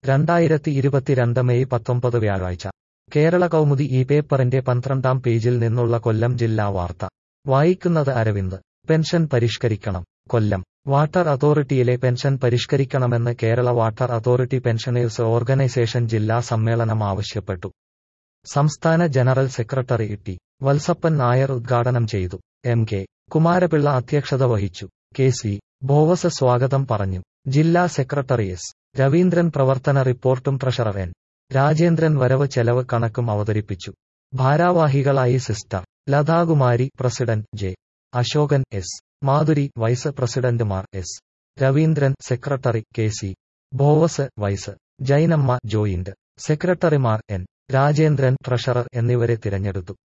രണ്ടായിരത്തി ഇരുപത്തിരണ്ട് മെയ് പത്തൊമ്പത് വ്യാഴാഴ്ച കേരള കൗമുദി ഈ പേപ്പറിന്റെ പന്ത്രണ്ടാം പേജിൽ നിന്നുള്ള കൊല്ലം ജില്ലാ വാർത്ത വായിക്കുന്നത് അരവിന്ദ് പെൻഷൻ പരിഷ്കരിക്കണം കൊല്ലം വാട്ടർ അതോറിറ്റിയിലെ പെൻഷൻ പരിഷ്കരിക്കണമെന്ന് Kerala water authority pensioners organisation ജില്ലാ സമ്മേളനം ആവശ്യപ്പെട്ടു സംസ്ഥാന general secretary T Valsappan Nair ഉദ്ഘാടനം ചെയ്തു എം കെ കുമാരപിള്ള അധ്യക്ഷത വഹിച്ചു കെ സി ബോവസ് സ്വാഗതം പറഞ്ഞു ജില്ലാ സെക്രട്ടറി എസ് രവീന്ദ്രൻ പ്രവർത്തന റിപ്പോർട്ടും ട്രഷറർ എൻ രാജേന്ദ്രൻ വരവ് ചെലവ് കണക്കും അവതരിപ്പിച്ചു ഭാരാവാഹികളായി sister Lathakumari president J Asokan S Madhuri vice പ്രസിഡന്റുമാർ S Raveendran secretary K C Bovas vice Jainamma joint സെക്രട്ടറിമാർ എൻ രാജേന്ദ്രൻ ട്രഷറർ എന്നിവരെ തിരഞ്ഞെടുത്തു